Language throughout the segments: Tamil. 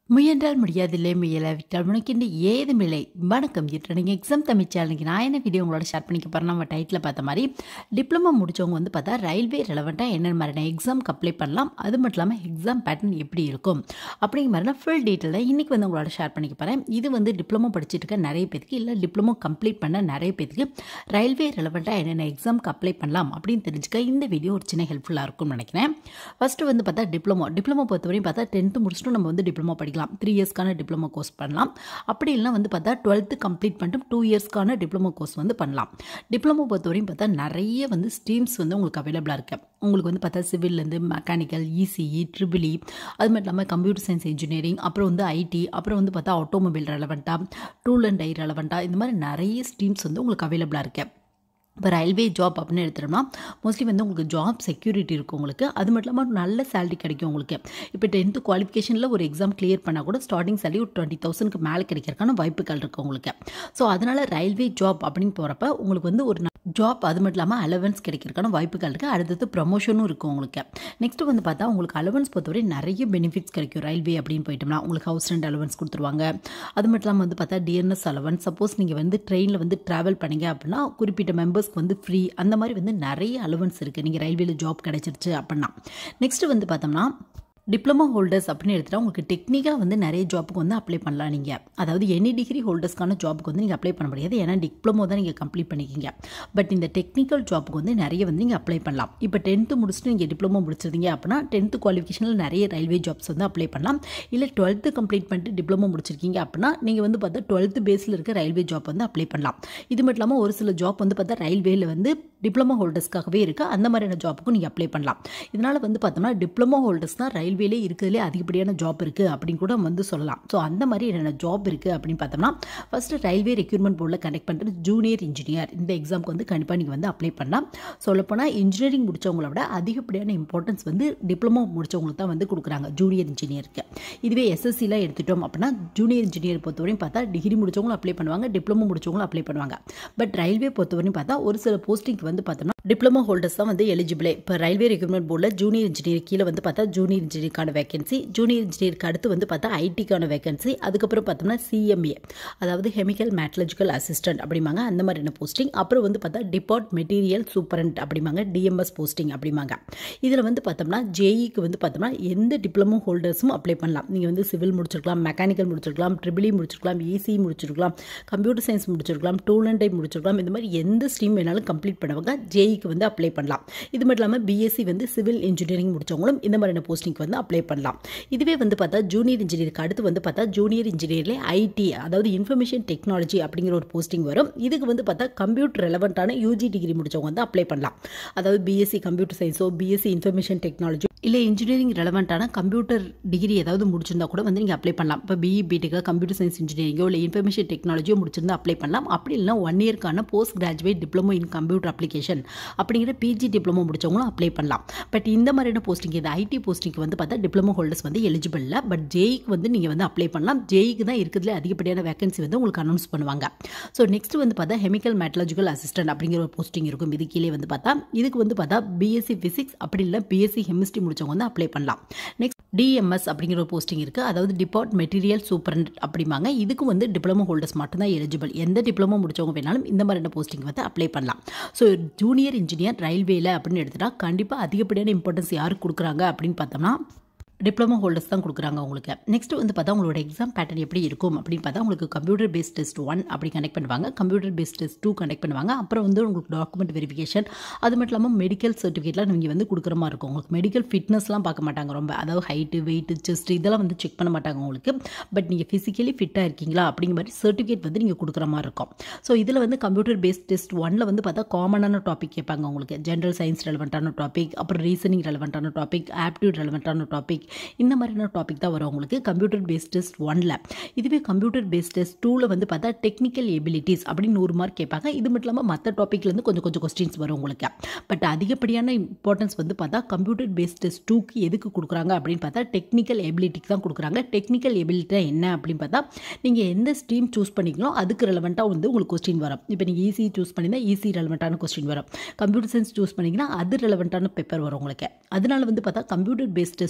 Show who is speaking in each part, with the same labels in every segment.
Speaker 1: முயன்றால் முடியாதில்லை முயலாவிட்டால் முனக்கின்ற ஏதுமில்லை வணக்கம் இன்று நீங்கள் எக்ஸாம் தமிழ் சேனலுக்கு நான் என்ன வீடியோ உங்களோட ஷேர் பண்ணிக்க போகிறேன் நம்ம டைட்டில் பார்த்த மாதிரி டிப்ளமோ முடிச்சவங்க வந்து பார்த்தா ரயில்வே ரெலவெண்ட்டாக என்னென்ன மாதிரியான எக்ஸாம்க்கு அப்ளை பண்ணலாம் அது மட்டும் இல்லாமல் எக்ஸாம் பேட்டர்ன் எப்படி இருக்கும் அப்படிங்கிற மாதிரினா ஃபுல் டீட்டெயிலாக இன்றைக்கி வந்து உங்களோட ஷேர் பண்ணிக்க போகிறேன் இது வந்து டிப்ளமோ படிச்சுட்டு இருக்க நிறைய பேருக்கு இல்லை டிப்ளமோ கம்ப்ளீட் பண்ண நிறைய பேருக்கு ரயில்வே ரெலவெண்ட்டாக என்னென்ன எக்ஸாம்க்கு அப்ளை பண்ணலாம் அப்படின்னு தெரிஞ்சுக்க இந்த வீடியோ ஒரு சின்ன ஹெல்ப்ஃபுல்லாக இருக்கும்னு நினைக்கிறேன் ஃபஸ்ட்டு வந்து பார்த்தா டிப்ளமோ டிப்ளமோ பொறுத்தவரையும் பார்த்தா டென்த்து முடிச்சுட்டு நம்ம வந்து டிப்ளமோ படிக்கலாம் த்ரீ இயர்ஸ்க்கான டிப்ளமோ கோர்ஸ் பண்ணலாம் அப்படி இல்லைனா வந்து பார்த்தா டுவெல்த்து கம்ப்ளீட் பண்ணிட்டு டூ இயர்ஸ்க்கான டிப்ளமோ கோர்ஸ் வந்து பண்ணலாம் டிப்ளமோ பொறுத்தவரையும் பார்த்தா நிறைய வந்து ஸ்ட்ரீம்ஸ் வந்து உங்களுக்கு அவைலபிளாக இருக்குது உங்களுக்கு வந்து பார்த்தா சிவில்லேருந்து மெக்கானிக்கல் இசிஇ ட்ரிபிளி அது மட்டும் இல்லாமல் கம்ப்யூட்டர் சயின்ஸ் இன்ஜினியரிங் அப்புறம் வந்து ஐடி அப்புறம் வந்து பார்த்தா ஆட்டோமொபைல் ரெலவெண்ட்டாக டூல் அண்ட் டை ரெலவெண்ட்டாக இந்த மாதிரி நிறைய ஸ்ட்ரீம்ஸ் வந்து உங்களுக்கு அவைலபிளாக இருக்குது இப்போ ரயில்வே ஜாப் அப்படின்னு எடுத்துட்டோம்னா மோஸ்ட்லி வந்து உங்களுக்கு ஜாப் செக்யூரிட்டி இருக்கும் உங்களுக்கு அது மட்டும் இல்லாமல் நல்ல சேலரி கிடைக்கும் உங்களுக்கு இப்போ டென்த்து குவாலிஃபிகேஷனில் ஒரு எக்ஸாம் கிளியர் பண்ணால் கூட ஸ்டார்டிங் சேலரி ஒரு டுவெண்ட்டி தௌசண்ட்க்கு மேலே கிடைக்கிறதுக்கான வாய்ப்புகள் இருக்குது உங்களுக்கு ஸோ அதனால் ரயில்வே ஜாப் அப்படின்னு போகிறப்ப உங்களுக்கு வந்து ஒரு ஜாப் அது மட்டும் இல்லாமல் அலவன்ஸ் கிடைக்கிறதுக்கான வாய்ப்புகள் இருக்குது அடுத்தது ப்ரமோஷனும் இருக்கும் உங்களுக்கு நெக்ஸ்ட் வந்து பார்த்தா உங்களுக்கு அலவன்ஸ் பொறுத்தவரை நிறைய பெனிஃபிட்ஸ் கிடைக்கும் ரயில்வே அப்படின்னு போயிட்டோம்னா உங்களுக்கு ஹவுஸ் ரெண்ட் அலவன்ஸ் கொடுத்துருவாங்க அது மட்டும் இல்லாமல் வந்து பார்த்தா டிஎன்எஸ் அலவன்ஸ் சப்போஸ் நீங்கள் வந்து ட்ரெயினில் வந்து ட்ராவல் பண்ணீங்க அப்படின்னா குறிப்பிட்ட மெம்பர்ஸ்க்கு வந்து ஃப்ரீ அந்த மாதிரி வந்து நிறைய அலவன்ஸ் இருக்குது நீங்கள் ரயில்வேல ஜாப் கிடைச்சிருச்சு அப்படின்னா நெக்ஸ்ட் வந்து பார்த்தோம்னா டிப்ளமோ ஹோல்டர்ஸ் அப்படின்னு எடுத்துகிட்டா உங்களுக்கு டெக்னிக்காக வந்து நிறைய ஜாப்புக்கு வந்து அப்ளை பண்ணலாம் நீங்கள் அதாவது எனி டிகிரி ஹோல்டர்ஸ்க்கான ஜாப்புக்கு வந்து நீங்கள் அப்ளை பண்ண முடியாது ஏன்னா டிப்ளமோ தான் நீங்கள் கம்ப்ளீட் பண்ணிக்கிங்க பட் இந்த டெக்னிக்கல் ஜாப்புக்கு வந்து நிறைய வந்து நீங்கள் அப்ளை பண்ணலாம் இப்போ டென்த்து முடிச்சுட்டு நீங்கள் டிப்ளமோ முடிச்சிருந்தீங்க அப்படின்னா டென்த்து குவாலிஃபிகேஷனில் நிறைய ரயில்வே ஜாப்ஸ் வந்து அப்ளை பண்ணலாம் இல்லை டுவெல்த்து கம்ப்ளீட் பண்ணிட்டு டிப்ளமோ முடிச்சிருக்கீங்க அப்படின்னா நீங்கள் வந்து பார்த்தா டுவெல்த்து பேஸில் இருக்க ரயில்வே ஜாப் வந்து அப்ளை பண்ணலாம் இது மட்டும் இல்லாமல் ஒரு சில ஜாப் வந்து பார்த்தா ரயில்வேல வந்து டிப்ளமோ ஹோல்டர்ஸ்க்காகவே இருக்குது அந்த மாதிரியான ஜாப்புக்கும் நீங்கள் அப்ளை பண்ணலாம் இதனால் வந்து பார்த்தோம்னா டிப்ளமோ ஹோல்டர்ஸ் தான் ரயில்வேலே இருக்கிறதுலே அதிகப்படியான ஜாப் இருக்குது அப்படின்னு கூட வந்து சொல்லலாம் ஸோ அந்த மாதிரி என்னென்ன ஜாப் இருக்குது அப்படின்னு பார்த்தோம்னா ஃபஸ்ட்டு ரயில்வே ரெக்யூர்மெண்ட் போர்டில் கனெக்ட் பண்ணுறது ஜூனியர் இன்ஜினியர் இந்த எக்ஸாமுக்கு வந்து கண்டிப்பாக நீங்கள் வந்து அப்ளை பண்ணலாம் சொல்லப்போனால் இன்ஜினியரிங் முடித்தவங்கள விட அதிகப்படியான இம்பார்ட்டன்ஸ் வந்து டிப்ளமோ முடித்தவங்களுக்கு தான் வந்து கொடுக்குறாங்க ஜூனியர் இன்ஜினியருக்கு இதுவே எஸ்எஸ்சிலாம் எடுத்துட்டோம் அப்படின்னா ஜூனியர் இன்ஜினியர் பொறுத்தவரையும் பார்த்தா டிகிரி முடித்தவங்களும் அப்ளை பண்ணுவாங்க டிப்ளமோ முடித்தவங்களும் அப்ளை பண்ணுவாங்க பட் ரயில்வே பொறுத்தவரையும் பார்த்தா ஒரு சில போஸ்டிங்க்கு வந்து பார்த்தோம்னா டிப்ளமோ ஹோல்டர்ஸ் தான் வந்து எலிஜிபிளே இப்போ ரயில்வே ரெக்ரூட்மெண்ட் போர்டில் ஜூனியர் இன்ஜினியர் கீழே வந்து பார்த்தா ஜூனியர் இன்ஜினியருக்கான வேகன்சி ஜூனியர் இன்ஜினியருக்கு அடுத்து வந்து பார்த்தா ஐடிக்கான வேகன்சி அதுக்கப்புறம் பார்த்தோம்னா சிஎம்ஏ அதாவது கெமிக்கல் மேட்லஜிக்கல் அசிஸ்டன்ட் அப்படிம்பாங்க அந்த மாதிரியான போஸ்டிங் அப்புறம் வந்து பார்த்தா டிபார்ட் மெட்டீரியல் சூப்பரண்ட் அப்படிம்பாங்க டிஎம்எஸ் போஸ்டிங் அப்படிம்பாங்க இதில் வந்து பார்த்தோம்னா ஜேஇக்கு வந்து பார்த்தோம்னா எந்த டிப்ளமோ ஹோல்டர்ஸும் அப்ளை பண்ணலாம் நீங்கள் வந்து சிவில் முடிச்சிருக்கலாம் மெக்கானிக்கல் முடிச்சிருக்கலாம் ட்ரிபிளி முடிச்சிருக்கலாம் இசி முடிச்சிருக்கலாம் கம்ப்யூட்டர் சயின்ஸ் முடிச்சிருக்கலாம் டூல் அண்ட் டை முடிச்சிருக்கலாம் இந்த மாதிரி எந்த ஸ்ட்ரீம் வேணாலும் கம்ப்ளீட் பண்ணவங்க ஜேஇக்கு வந்து அப்ளை பண்ணலாம் இது மட்டும் இல்லாமல் பிஎஸ்சி வந்து சிவில் இன்ஜினியரிங் முடித்தவங்களும் இந்த மாதிரியான போஸ்டிங்க்கு வந்து அப்ளை பண்ணலாம் இதுவே வந்து பார்த்தா ஜூனியர் இன்ஜினியருக்கு அடுத்து வந்து பார்த்தா ஜூனியர் இன்ஜினியர்லேயே ஐடி அதாவது இன்ஃபர்மேஷன் டெக்னாலஜி அப்படிங்கிற ஒரு போஸ்டிங் வரும் இதுக்கு வந்து பார்த்தா கம்ப்யூட்டர் ரெலவெண்ட்டான யூஜி டிகிரி முடித்தவங்க வந்து அப்ளை பண்ணலாம் அதாவது பிஎஸ்சி கம்ப்யூட்டர் சயின்ஸோ பிஎஸ்சி இன்ஃபர்மேஷன் டெக்னாலஜி இல்லை இன்ஜினியரிங் ரெலவெண்ட்டான கம்ப்யூட்டர் டிகிரி ஏதாவது முடிச்சிருந்தா கூட வந்து நீங்கள் அப்ளை பண்ணலாம் இப்போ பிஇ பிடெக்காக கம்ப்யூட்டர் சயின்ஸ் இன்ஜினியரிங்கோ இல்லை இன்ஃபர்மேஷன் டெக்னாலஜியோ முடிச்சிருந்தா அப்ளை பண்ணலாம் அப்படி இல்லைனா ஒன் இயர்க்கான post graduate diploma in computer application அப்படிங்கிற பிஜி டிப்ளமோ முடிச்சவங்களும் அப்ளை பண்ணலாம் பட் இந்த மாதிரியான போஸ்டிங் இது ஐடி போஸ்டிங்க்கு வந்து பார்த்தா டிப்ளமோ ஹோல்டர்ஸ் வந்து எலிஜிபிள் இல்லை பட் ஜேஇக்கு வந்து நீங்கள் வந்து அப்ளை பண்ணலாம் ஜேஇக்கு தான் இருக்கிறதுல அதிகப்படியான வேகன்சி வந்து உங்களுக்கு அனௌன்ஸ் பண்ணுவாங்க ஸோ நெக்ஸ்ட் வந்து பார்த்தா கெமிக்கல் மெட்டலஜிக்கல் அசிஸ்டன்ட் அப்படிங்கிற ஒரு போஸ்டிங் இருக்கும் இது கீழே வந்து பார்த்தா இதுக்கு வந்து பார்த்தா பிஎஸ்சி ஃபிசிக்ஸ் அப்படி இல்லை பிஎஸ்சி கெமிஸ்ட்ரி முடிச்சவங்க வந்து அப்ளை பண்ணலாம் நெக்ஸ்ட் டிஎம்எஸ் அப்படிங்கிற ஒரு போஸ்டிங் இருக்குது அதாவது டிபார்ட் மெட்டீரியல் சூப்பரண்ட் அப்படிம்பாங்க இதுக்கும் வந்து டிப்ளமோ ஹோல்டர்ஸ் மட்டும்தான் எலிஜிபிள் எந்த டிப்ளமோ முடிச்சவங்க வேணாலும் இந்த மாதிரியான போஸ்டிங் வந்து அப்ளை பண்ணலாம் ஸோ ஜூனியர் இன்ஜினியர் ரயில்வேல அப்படின்னு எடுத்துட்டா கண்டிப்பாக அதிகப்படியான இம்பார்ட்டன்ஸ் யாருக்கு கொடுக்குறாங்க அப்படின்னு பார்த்தோம்னா டிப்ளமோ ஹோல்டர்ஸ் தான் கொடுக்குறாங்க உங்களுக்கு நெக்ஸ்ட் வந்து பார்த்தா உங்களோட எக்ஸாம் பேட்டர்ன் எப்படி இருக்கும் அப்படின்னு பார்த்தா உங்களுக்கு கம்ப்யூட்டர் பேஸ்ட் டெஸ்ட் ஒன் அப்படி கனெக்ட் பண்ணுவாங்க computer based test two connect பண்ணுவாங்க அப்புறம் வந்து உங்களுக்கு டாக்குமெண்ட் வெரிஃபிகேஷன் அது மட்டும் இல்லாமல் மெடிக்கல் சர்டிஃபிகேட்லாம் நீங்கள் வந்து கொடுக்குற மாதிரி இருக்கும் உங்களுக்கு மெடிக்கல் ஃபிட்னஸ்லாம் பார்க்க மாட்டாங்க ரொம்ப அதாவது ஹைட்டு வெயிட்டு செஸ்ட் இதெல்லாம் வந்து செக் பண்ண மாட்டாங்க உங்களுக்கு பட் நீங்கள் ஃபிசிக்கலி ஃபிட்டாக இருக்கீங்களா அப்படிங்கிற மாதிரி சர்டிஃபிகேட் வந்து நீங்கள் கொடுக்குற மாதிரி இருக்கும் ஸோ இதில் வந்து கம்ப்யூட்டர் பேஸ்ட் டெஸ்ட் ஒனில் வந்து பார்த்தா காமனான டாபிக் கேட்பாங்க உங்களுக்கு ஜென்ரல் சயின்ஸ் ரெலவெண்ட்டான டாபிக் அப்புறம் ரீசனிங் ரெலவெண்ட்டான டாபிக் ஆப்டியூட் ரெலவெண்ட்டான டாபிக் இந்த மாதிரியான டாபிக் தான் வரும் உங்களுக்கு கம்ப்யூட்டர் பேஸ்ட் டெஸ்ட் ஒனில் இதுவே கம்ப்யூட்டர் பேஸ்ட் டெஸ்ட் டூவில் வந்து பார்த்தா டெக்னிக்கல் எபிலிட்டிஸ் அப்படின்னு நூறு மார்க் கேட்பாங்க இது மட்டும் இல்லாமல் மற்ற டாப்பிக்லேருந்து கொஞ்சம் கொஞ்சம் கொஸ்டின்ஸ் வரும் உங்களுக்கு பட் அதிகப்படியான இம்பார்ட்டன்ஸ் வந்து பார்த்தா கம்ப்யூட்டர் பேஸ்ட் டெஸ்ட் டூக்கு எதுக்கு கொடுக்குறாங்க அப்படின்னு பார்த்தா டெக்னிக்கல் எபிலிட்டிக்கு தான் கொடுக்குறாங்க டெக்னிக்கல் எபிலிட்டி என்ன அப்படின்னு பார்த்தா நீங்கள் எந்த ஸ்ட்ரீம் சூஸ் பண்ணிக்கலாம் அதுக்கு ரெலவெண்ட்டாக வந்து உங்களுக்கு கொஸ்டின் வரும் இப்போ நீங்கள் ஈஸி சூஸ் பண்ணியிருந்தால் ஈஸி ரெலவெண்ட்டான கொஸ்டின் வரும் கம்ப்யூட்டர் சயின்ஸ் சூஸ் பண்ணிங்கன்னா அது ரெலவெண்ட்டான பேப்பர் வரும் உங்களுக்கு அதனால வந்து பார்த்தா கம்ப்யூட்டர் பேஸ்ட் டெஸ்ட் டூ பொறுத்த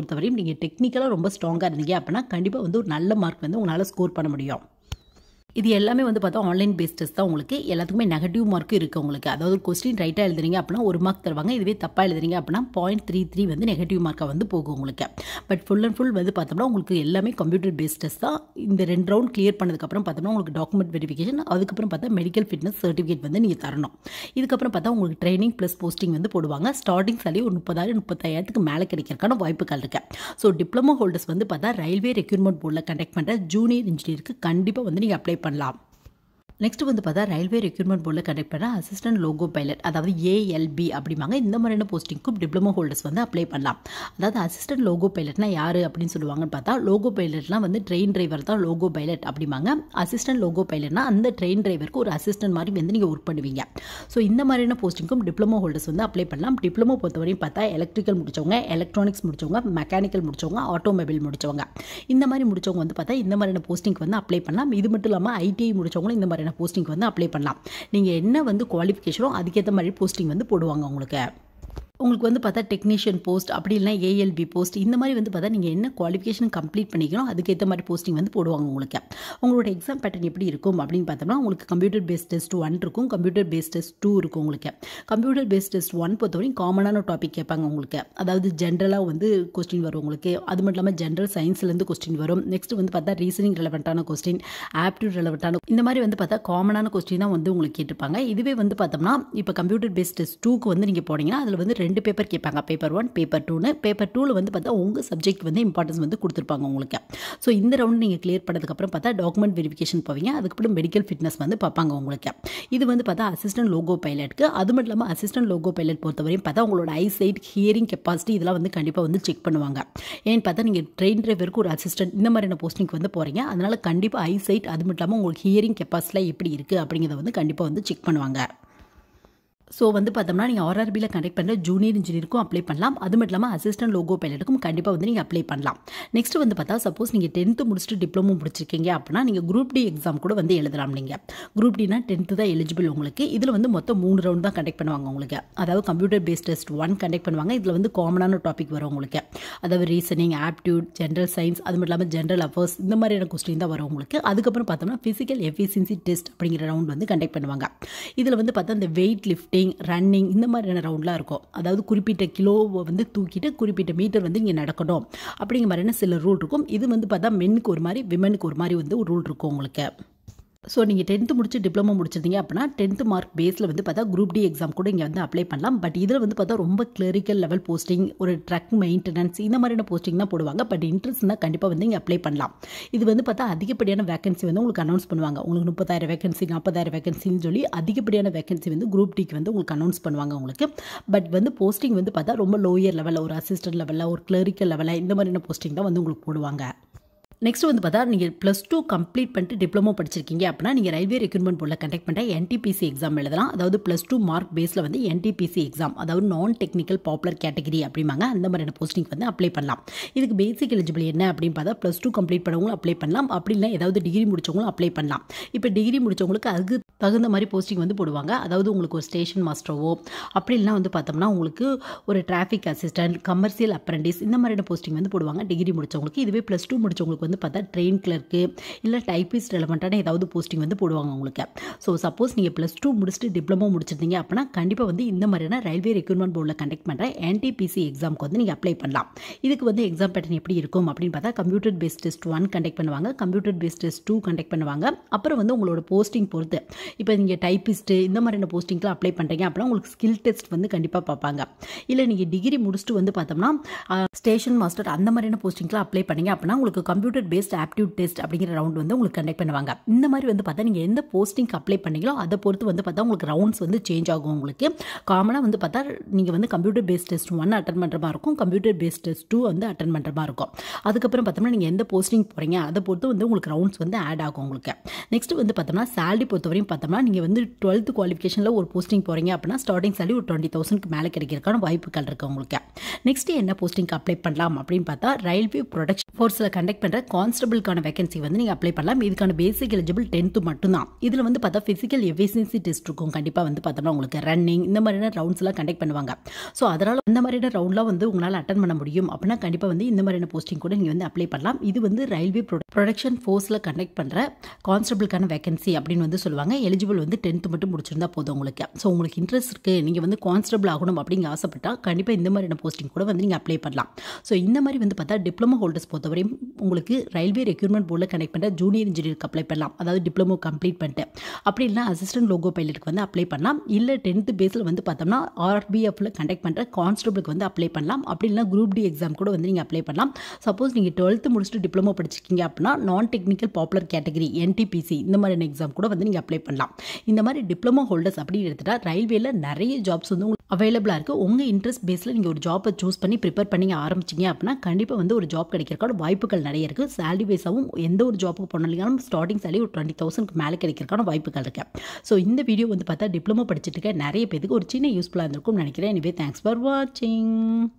Speaker 1: பொறுத்தவரையும் நீங்கள் டெக்னிக்கலாக ரொம்ப ஸ்ட்ராங்காக இருந்தீங்க அப்படின்னா கண்டிப்பாக வந்து ஒரு நல்ல மார்க் வந்து உங்களால் ஸ்கோர் பண்ண முடியும் இது எல்லாமே வந்து பார்த்தா ஆன்லைன் பேஸ்டஸ் தான் உங்களுக்கு எல்லாத்துக்குமே நெகட்டிவ் மார்க் இருக்குது உங்களுக்கு அதாவது கொஸ்டின் ரைட்டாக எழுதுறீங்க அப்படின்னா ஒரு மார்க் தருவாங்க இதுவே தப்பாக எழுதுறீங்க அப்படின்னா பாயிண்ட் த்ரீ த்ரீ வந்து நெகட்டிவ் மார்க்காக வந்து போகும் உங்களுக்கு பட் ஃபுல் அண்ட் ஃபுல் வந்து பார்த்தோம்னா உங்களுக்கு எல்லாமே கம்ப்யூட்டர் பேஸ்டஸ் தான் இந்த ரெண்டு ரவுண்ட் கிளியர் பண்ணதுக்கப்புறம் பார்த்தோம்னா உங்களுக்கு டாக்குமெண்ட் வெரிஃபிகேஷன் அதுக்கப்புறம் பார்த்தா மெடிக்கல் ஃபிட்னஸ் சர்டிஃபிகேட் வந்து நீங்கள் தரணும் இதுக்கப்புறம் பார்த்தா உங்களுக்கு ட்ரைனிங் ப்ளஸ் போஸ்டிங் வந்து போடுவாங்க ஸ்டார்டிங் சாலரி ஒரு முப்பதாயிரம் முப்பத்தாயிரத்துக்கு மேலே கிடைக்கிறதுக்கான வாய்ப்புகள் இருக்கு ஸோ டிப்ளமோ ஹோல்டர்ஸ் வந்து பார்த்தா ரயில்வே ரெக்யூர்மெண்ட் போர்டில் கண்டக்ட் பண்ணுற ஜூனியர் இன்ஜினியருக்கு கண்டிப்பாக வந்து நீங்கள் அப்ளை பண்ணலாம் நெக்ஸ்ட் வந்து பார்த்தா ரயில்வே ரெக்யூர்மெண்ட் போர்டில் கண்டக்ட் பண்ண அசிஸ்டன்ட் லோகோ பைலட் அதாவது ஏஎல்பி அப்படிம்பாங்க இந்த மாதிரியான போஸ்டிங்க்கும் டிப்ளமோ ஹோல்டர்ஸ் வந்து அப்ளை பண்ணலாம் அதாவது அசிஸ்டன்ட் லோகோ பைலட்னா யார் அப்படின்னு சொல்லுவாங்கன்னு பார்த்தா லோகோ பைலட்லாம் வந்து ட்ரெயின் டிரைவர் தான் லோகோ பைலட் அப்படிம்பாங்க அசிஸ்டன்ட் லோகோ பைலட்னா அந்த ட்ரெயின் டிரைவருக்கு ஒரு அசிஸ்டன்ட் மாதிரி வந்து நீங்கள் ஒர்க் பண்ணுவீங்க ஸோ இந்த மாதிரியான போஸ்டிங்க்கும் டிப்ளமோ ஹோல்டர்ஸ் வந்து அப்ளை பண்ணலாம் டிப்ளமோ பொறுத்தவரையும் பார்த்தா எலக்ட்ரிக்கல் முடிச்சவங்க எலக்ட்ரானிக்ஸ் முடிச்சவங்க மெக்கானிக்கல் முடிச்சவங்க ஆட்டோமொபைல் முடிச்சவங்க இந்த மாதிரி முடிச்சவங்க வந்து பார்த்தா இந்த மாதிரியான போஸ்டிங்க்கு வந்து அப்ளை பண்ணலாம் இது மட்டும் இல்லாமல் ஐடிஐ முடிச்சவங்களும் இந்த மாதிரியான போஸ்டிங் வந்து அப்ளை பண்ணலாம் நீங்கள் என்ன வந்து குவாலிஃபிகேஷனோ அதுக்கேற்ற மாதிரி போஸ்டிங் வந்து போடுவாங்க உங்களுக்கு உங்களுக்கு வந்து பார்த்தா டெக்னீஷியன் போஸ்ட் அப்படி இல்லைனா ஏஎல்பி போஸ்ட் இந்த மாதிரி வந்து பார்த்தா நீங்கள் என்ன குவாலிஃபிகேஷன் கம்ப்ளீட் பண்ணிக்கணும் அதுக்கேற்ற மாதிரி போஸ்டிங் வந்து போடுவாங்க உங்களுக்கு உங்களோட எக்ஸாம் பேட்டர்ன் எப்படி இருக்கும் அப்படின்னு பார்த்தோம்னா உங்களுக்கு கம்ப்யூட்டர் பேஸ்ட் டெஸ்ட் ஒன் இருக்கும் கம்ப்யூட்டர் பேஸ்ட் டெஸ்ட் டூ இருக்கும் உங்களுக்கு கம்ப்யூட்டர் பேஸ்ட் டெஸ்ட் ஒன் பொறுத்தவரைக்கும் காமனான டாபிக் கேட்பாங்க உங்களுக்கு அதாவது ஜென்ரலாக வந்து கொஸ்டின் வரும் உங்களுக்கு அது மட்டும் இல்லாமல் ஜென்ரல் சயின்ஸ்லேருந்து கொஸ்டின் வரும் நெக்ஸ்ட் வந்து பார்த்தா ரீசனிங் ரெலவெண்ட்டான கொஸ்டின் ஆப்டியூட் ரெலவெண்ட்டான இந்த மாதிரி வந்து பார்த்தா காமனான கொஸ்டின் தான் வந்து உங்களுக்கு கேட்டிருப்பாங்க இதுவே வந்து பார்த்தோம்னா இப்போ கம்ப்யூட்டர் பேஸ்ட் டெஸ்ட் டூக்கு வந்து நீங்கள் போனீங்கன்னா அதில் வந்து ரெண்டு பேப்பர் கேட்பாங்க பேப்பர் ஒன் பேப்பர் டூன்னு பேப்பர் டூவில் வந்து பார்த்தா உங்கள் சப்ஜெக்ட் வந்து இம்பார்ட்டன்ஸ் வந்து கொடுத்துருப்பாங்க உங்களுக்கு ஸோ இந்த ரவுண்ட் நீங்கள் கிளியர் பண்ணதுக்கப்புறம் பார்த்தா டாக்குமெண்ட் வெரிஃபிகேஷன் போவீங்க அதுக்கப்புறம் மெடிக்கல் ஃபிட்னஸ் வந்து பார்ப்பாங்க உங்களுக்கு இது வந்து பார்த்தா அசிஸ்டன்ட் லோகோ பைலட்க்கு அது மட்டும் இல்லாமல் அசிஸ்டன்ட் லோகோ பைலட் பொறுத்தவரையும் பார்த்தா உங்களோட ஐ சைட் ஹியரிங் கெப்பாசிட்டி இதெல்லாம் வந்து கண்டிப்பாக வந்து செக் பண்ணுவாங்க ஏன்னு பார்த்தா நீங்கள் ட்ரெயின் டிரைவருக்கு ஒரு அசிஸ்டன்ட் இந்த மாதிரியான போஸ்டிங்க்கு வந்து போகிறீங்க அதனால் கண்டிப்பாக ஐ சைட் அது மட்டும் இல்லாமல் உங்களுக்கு ஹியரிங் கெப்பாசிட்டிலாம் எப்படி இருக்குது அப்படிங்கிறத வந்து கண்டிப்பாக வந்து செக் பண்ணுவாங்க ஸோ வந்து பார்த்தோம்னா நீங்கள் ஆர்ஆர்பியில் கண்டக்ட் பண்ணுற ஜூனியர் இன்ஜினியருக்கும் அப்ளை பண்ணலாம் அது மட்டும் இல்லாமல் அசிஸ்டன்ட் லோகோ பைலட்டுக்கும் கண்டிப்பாக வந்து நீங்கள் அப்ளை பண்ணலாம் நெக்ஸ்ட் வந்து பார்த்தா சப்போஸ் நீங்கள் டென்த்து முடிச்சுட்டு டிப்ளமோ முடிச்சிருக்கீங்க அப்படின்னா நீங்கள் குரூப் டி எக்ஸாம் கூட வந்து எழுதலாம் நீங்கள் குரூப் டினா டென்த்து தான் எலிஜிபிள் உங்களுக்கு இதில் வந்து மொத்தம் மூணு ரவுண்ட் தான் கண்டக்ட் பண்ணுவாங்க உங்களுக்கு அதாவது computer based test one conduct பண்ணுவாங்க இதில் வந்து காமனான டாபிக் வரும் உங்களுக்கு அதாவது ரீசனிங் ஆப்டியூட் ஜென்ரல் சயின்ஸ் அது மட்டும் இல்லாமல் ஜென்ரல் அஃபேர்ஸ் இந்த மாதிரியான கொஸ்டின் தான் வரும் உங்களுக்கு அதுக்கப்புறம் பார்த்தோம்னா ஃபிசிக்கல் எஃபிஷியன்சி டெஸ்ட் அப்படிங்கிற ரவுண்ட் வந்து கண்டக்ட் பண்ணுவாங்க இதில் வந்து பார்த்தா இந்த வெயிட் லிஃப்டிங் ரன்னிங் இந்த மாதிரியான ரவுண்ட்லாம் இருக்கும் அதாவது குறிப்பிட்ட கிலோவை வந்து தூக்கிட்டு குறிப்பிட்ட மீட்டர் வந்து இங்கே நடக்கணும் அப்படிங்கிற மாதிரியான சில ரூல் இருக்கும் இது வந்து பார்த்தா மென்னுக்கு ஒரு மாதிரி விமனுக்கு ஒரு மாதிரி வந்து ஒரு ரூல் இருக்கும் உங்களுக்கு ஸோ நீங்கள் டென்த்து முடிச்சு டிப்ளமோ முடிச்சிருந்தீங்க அப்படின்னா டென்த்து மார்க் பேஸில் வந்து பார்த்தா குரூப் டி எக்ஸாம் கூட இங்கே வந்து அப்ளை பண்ணலாம் பட் இதில் வந்து பார்த்தா ரொம்ப கிளரிக்கல் லெவல் போஸ்டிங் ஒரு ட்ரக் மெயின்டெனன்ஸ் இந்த மாதிரியான போஸ்டிங் தான் போடுவாங்க பட் இன்ட்ரெஸ்ட்னா கண்டிப்பாக வந்து இங்கே அப்ளை பண்ணலாம் இது வந்து பார்த்தா அதிகப்படியான வேகன்சி வந்து உங்களுக்கு அனௌன்ஸ் பண்ணுவாங்க உங்களுக்கு முப்பதாயிரம் வேகன்சி நாற்பதாயிரம் வேகன்சின்னு சொல்லி அதிகப்படியான வேகன்சி வந்து குரூப் டிக்கு வந்து உங்களுக்கு அனௌன்ஸ் பண்ணுவாங்க உங்களுக்கு பட் வந்து போஸ்டிங் வந்து பார்த்தா ரொம்ப லோயர் லெவலில் ஒரு அசிஸ்டன்ட் லெவலில் ஒரு கிளரிக்கல் லெவலில் இந்த மாதிரியான போஸ்டிங் தான் வந்து உங்களுக்கு போடுவாங்க நெக்ஸ்ட் வந்து பார்த்தா நீங்கள் ப்ளஸ் டூ கம்ப்ளீட் பண்ணிட்டு டிப்ளமோ படிச்சிருக்கீங்க அப்படின்னா நீங்கள் ரயில்வே ரெக்ரூட்மெண்ட் போர்டில் கண்டக்ட் பண்ணுற என்டிபிசி எக்ஸாம் எழுதலாம் அதாவது ப்ளஸ் டூ மார்க் பேஸில் வந்து என்டிபிசி எக்ஸாம் அதாவது நான் டெக்னிக்கல் பாப்புலர் கேட்டகரி அப்படிம்பாங்க அந்த மாதிரியான போஸ்டிங் வந்து அப்ளை பண்ணலாம் இதுக்கு பேசிக் எலிஜிபிள் என்ன அப்படின்னு பார்த்தா ப்ளஸ் டூ கம்ப்ளீட் பண்ணவங்களும் அப்ளை பண்ணலாம் அப்படி இல்லை ஏதாவது டிகிரி முடிச்சவங்களும் அப்ளை பண்ணலாம் இப்போ டிகிரி முடிச்சவங்களுக்கு அதுக்கு தகுந்த மாதிரி போஸ்டிங் வந்து போடுவாங்க அதாவது உங்களுக்கு ஒரு ஸ்டேஷன் மாஸ்டரோ அப்படி இல்லைனா வந்து பார்த்தோம்னா உங்களுக்கு ஒரு டிராஃபிக் அசிஸ்டன்ட் கமர்ஷியல் அப்ரண்டிஸ் இந்த மாதிரியான போஸ்டிங் வந்து போடுவாங்க டிகிரி முடிச்சவங்களுக்கு இதுவே ப்ளஸ் டூ முடிச்சவங்களுக்கு வந்து பார்த்தா ட்ரெயின் கிளர்க்கு இல்லை டைப்பிஸ்ட் ரெலவெண்ட்டான ஏதாவது போஸ்டிங் வந்து போடுவாங்க உங்களுக்கு ஸோ சப்போஸ் நீங்கள் ப்ளஸ் டூ முடிச்சுட்டு டிப்ளமோ முடிச்சிருந்தீங்க அப்படின்னா கண்டிப்பாக வந்து இந்த மாதிரியான ரயில்வே ரெக்ரூட்மெண்ட் போர்டில் கண்டக்ட் பண்ணுற என்டிபிசி எக்ஸாமுக்கு வந்து நீங்கள் அப்ளை பண்ணலாம் இதுக்கு வந்து எக்ஸாம் பேட்டர்ன் எப்படி இருக்கும் அப்படின்னு பார்த்தா computer based test one conduct பண்ணுவாங்க computer based test two conduct பண்ணுவாங்க அப்புறம் வந்து உங்களோட போஸ்டிங் பொறுத்து இப்போ நீங்கள் டைப்பிஸ்ட்டு இந்த மாதிரியான போஸ்டிங்லாம் அப்ளை பண்ணுறீங்க அப்படின்னா உங்களுக்கு ஸ்கில் டெஸ்ட் வந்து கண்டிப்பாக பார்ப்பாங்க இல்லை நீங்கள் டிகிரி முடிச்சுட்டு வந்து பார்த்தோம்னா ஸ்டேஷன் மாஸ்டர் அந்த மாதிரியான போஸ்டிங்லாம் அப்ளை பண்ணீங்க அப்படின்னா உங்களுக்கு கம்ப்யூட்டர் பேஸ்ட் ஆப்டியூட் டெஸ்ட் அப்படிங்கிற ரவுண்ட் வந்து உங்களுக்கு கண்டக்ட் பண்ணுவாங்க இந்த மாதிரி வந்து பார்த்தா நீங்கள் எந்த போஸ்டிங்க்கு அப்ளை பண்ணீங்களோ அதை பொறுத்து வந்து பார்த்தா உங்களுக்கு ரவுண்ட்ஸ் வந்து சேஞ்ச் ஆகும் உங்களுக்கு காமனாக வந்து பார்த்தா நீங்கள் வந்து computer based test one attend பண்ணுற மாதிரி இருக்கும் கம்ப்யூட்டர் பேஸ்ட் டெஸ்ட் டூ வந்து அட்டன் பண்ணுற மாதிரி இருக்கும் அதுக்கப்புறம் பார்த்தோம்னா நீங்கள் எந்த போஸ்டிங் போகிறீங்க அதை பொறுத்து வந்து உங்களுக்கு ரவுண்ட்ஸ் வந்து ஆட் ஆகும் உங்களுக்கு நெக்ஸ்ட் வந்து பார்த்தோம்னா சேலரி பொறுத்தவரையும் பார்த்தோம்னா நீங்கள் வந்து டுவெல்த்து குவாலிஃபிகேஷனில் ஒரு போஸ்டிங் போகிறீங்க அப்படின்னா ஸ்டார்டிங் சேலரி ஒரு டுவெண்ட்டி தௌசண்ட்க்கு மேலே கிடைக்கிறதுக்கான வாய்ப்புகள் இருக்குது உங்களுக்கு நெக்ஸ்ட் என்ன போஸ்டிங்க்கு அப்ளை பண்ணலாம் அப்படின்னு பார்த்தா ரயில்வே ப்ரொடக்ஷன் ஃபோர்ஸில் கண்டக்ட் பண்ணுற கான்ஸ்டபிளுக்கான வேகன்சி வந்து நீங்கள் அப்ளை பண்ணலாம் இதுக்கான பேசிக் எலிஜிபிள் டென்த்து மட்டும்தான் இதில் வந்து பார்த்தா ஃபிசிக்கல் எஃபிஷியன்சி டெஸ்ட் இருக்கும் கண்டிப்பாக வந்து பார்த்தோம்னா உங்களுக்கு ரன்னிங் இந்த மாதிரியான ரவுண்ட்ஸ்லாம் கண்டக்ட் பண்ணுவாங்க ஸோ அதனால் இந்த மாதிரியான ரவுண்ட்லாம் வந்து உங்களால் அட்டன் பண்ண முடியும் அப்படின்னா கண்டிப்பாக வந்து இந்த மாதிரியான போஸ்டிங் கூட நீங்கள் வந்து அப்ளை பண்ணலாம் இது வந்து ரயில்வே ப்ரொடக்ஷன் ஃபோர்ஸில் கண்டக்ட் பண்ணுற கான்ஸ்டபிளுக்கான வேகன்சி அப்படின்னு வந்து சொல்லுவாங்க எலிஜிபிள் வந்து டென்த்து மட்டும் முடிச்சிருந்தா போதும் உங்களுக்கு ஸோ உங்களுக்கு இன்ட்ரெஸ்ட் இருக்குது நீங்கள் வந்து கான்ஸ்டபிள் ஆகணும் அப்படிங்க ஆசைப்பட்டால் கண்டிப்பாக இந்த மாதிரியான போஸ்டிங் கூட வந்து நீங்கள் அப்ளை பண்ணலாம் ஸோ இந்த மாதிரி வந்து பார்த்தா டிப்ளமோ ஹோல்டர்ஸ் பொறுத்தவரையும் உங்களுக்கு ரயில்வே ரெக்யூர்மெண்ட் போர்டில் கனெக்ட் பண்ணுற ஜூனியர் இன்ஜினியருக்கு அப்ளை பண்ணலாம் அதாவது டிப்ளமோ கம்ப்ளீட் பண்ணிட்டு அப்படி இல்லைனா அசிஸ்டன்ட் லோகோ பைலட்டுக்கு வந்து அப்ளை பண்ணலாம் இல்லை டென்த்து பேஸில் வந்து பார்த்தோம்னா ஆர்பிஎஃப்ல கண்டக்ட் பண்ணுற கான்ஸ்டபிளுக்கு வந்து அப்ளை பண்ணலாம் அப்படி இல்லைனா குரூப் டி எக்ஸாம் கூட வந்து நீங்கள் அப்ளை பண்ணலாம் சப்போஸ் நீங்கள் டுவெல்த்து முடிச்சுட்டு டிப்ளமோ படிச்சிருக்கீங்க அப்படின்னா நான் டெக்னிக்கல் பாப்புலர் கேட்டகரி என்டிபிசி இந்த மாதிரியான எக்ஸாம் கூட வந்து நீங்கள் அப்ளை பண்ணலாம் இந்த மாதிரி டிப்ளமோ ஹோல்டர்ஸ் அப்படின்னு எடுத்துட்டா ரயில்வேல நிறைய ஜாப்ஸ் வந்து உங்களுக்கு அவைலபிளாக இருக்குது உங்கள் இன்ட்ரெஸ்ட் பேஸில் நீங்கள் ஒரு ஜாப்பை சூஸ் பண்ணி ப்ரிப்பேர் பண்ணி ஆரம்பிச்சிங்க அப்படின்னா கண்டிப்பாக வந்து ஒரு ஜாப் கிடைக்கிறக்கான வாய்ப்புகள் நிறைய இருக்குது சேலரி பேஸாகவும் எந்த ஒரு ஜாப்புக்கு போனாலும் ஸ்டார்டிங் சேலரி ஒரு டுவெண்ட்டி தௌசண்ட்க்கு மேலே கிடைக்கிறக்கான வாய்ப்புகள் இருக்குது ஸோ இந்த வீடியோ வந்து பார்த்தா டிப்ளமோ படிச்சுட்டு இருக்க நிறைய பேருக்கு ஒரு சின்ன யூஸ்ஃபுல்லாக இருந்திருக்கும்னு நினைக்கிறேன் எனவே தேங்க்ஸ் ஃபார் வாட்சிங்